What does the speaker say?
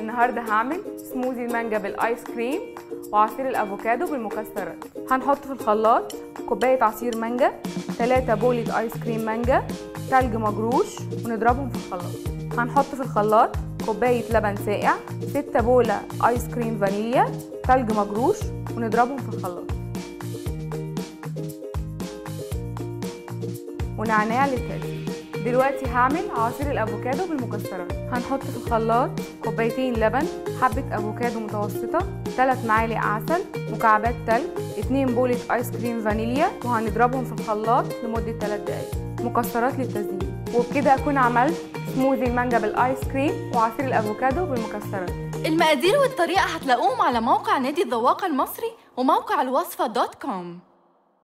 النهارده هعمل سموذي المانجا بالايس كريم وعصير الافوكادو بالمكسرات هنحط في الخلاط كوبايه عصير مانجا 3 بولة ايس كريم مانجا تلج مجروش ونضربهم في الخلاط هنحط في الخلاط كوبايه لبن ساقع 6 بولة ايس كريم فانيليا تلج مجروش ونضربهم في الخلاط ونعناع للتقليب دلوقتي هعمل عصير الافوكادو بالمكسرات هنحط في الخلاط كوبايتين لبن حبة افوكادو متوسطة 3 معالق عسل مكعبات تلج 2 بولة ايس كريم فانيليا وهنضربهم في الخلاط لمدة 3 دقايق مكسرات للتزيين وبكده اكون عملت سموذي المانجا بالايس كريم وعصير الافوكادو بالمكسرات المقادير والطريقة هتلاقوهم على موقع نادي الذواق المصري وموقع الوصفة دوت كوم